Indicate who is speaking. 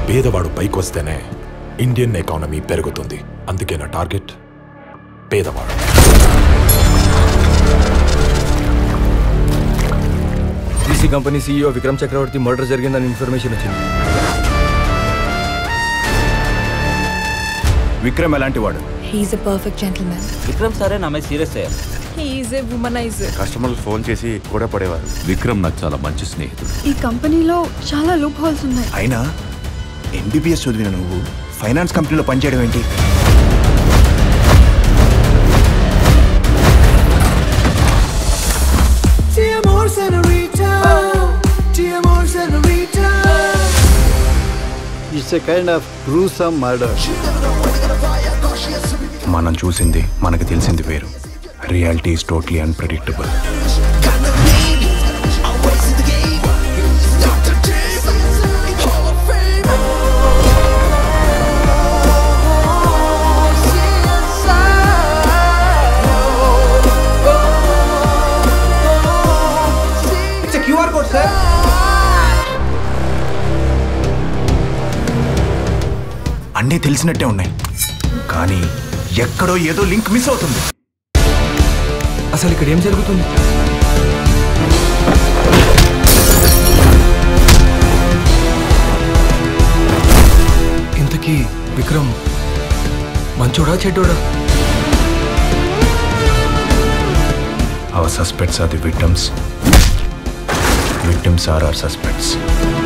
Speaker 1: పేదవాడు పైకొస్తేనే Indian economy పెరుగుతుంది అందుకే నా టార్గెట్ పేదవాడు
Speaker 2: EC company CEO Vikram Chakravarthy murder జరిగిందని ఇన్ఫర్మేషన్ వచ్చింది
Speaker 3: విక్రమ్ ఎలాంటి వాడు
Speaker 4: he is a perfect gentleman
Speaker 5: Vikram సరే నా మీద సీరియస్ అయ్యారు
Speaker 4: హీఈస్ ఎ వుమనైజర్
Speaker 3: కస్టమర్లు ఫోన్ చేసి కూడా పడేవారు
Speaker 6: విక్రమ్ నాకు చాలా మంచి స్నేహితుడు
Speaker 4: ఈ కంపెనీలో చాలా లూప్ హోల్స్ ఉన్నాయి
Speaker 3: అయినా ఎంబీబీఎస్ చదివిన నువ్వు ఫైనాన్స్ కంపెనీలో పనిచేయడం ఏంటి
Speaker 7: It's a kind of gruesome murder.
Speaker 3: మనం చూసింది మనకు తెలిసింది వేరు రియాలిటీ ఈస్ టోటలీ అన్ప్రెడిక్టబుల్ అన్నీ తెలిసినట్టే ఉన్నాయి కానీ ఎక్కడో ఏదో లింక్ మిస్ అవుతుంది
Speaker 2: అసలు ఇక్కడ ఏం జరుగుతుంది ఇంతకీ Vikram మంచోడా చెడ్డోడా
Speaker 3: Our suspects are the victims. Victims are our suspects.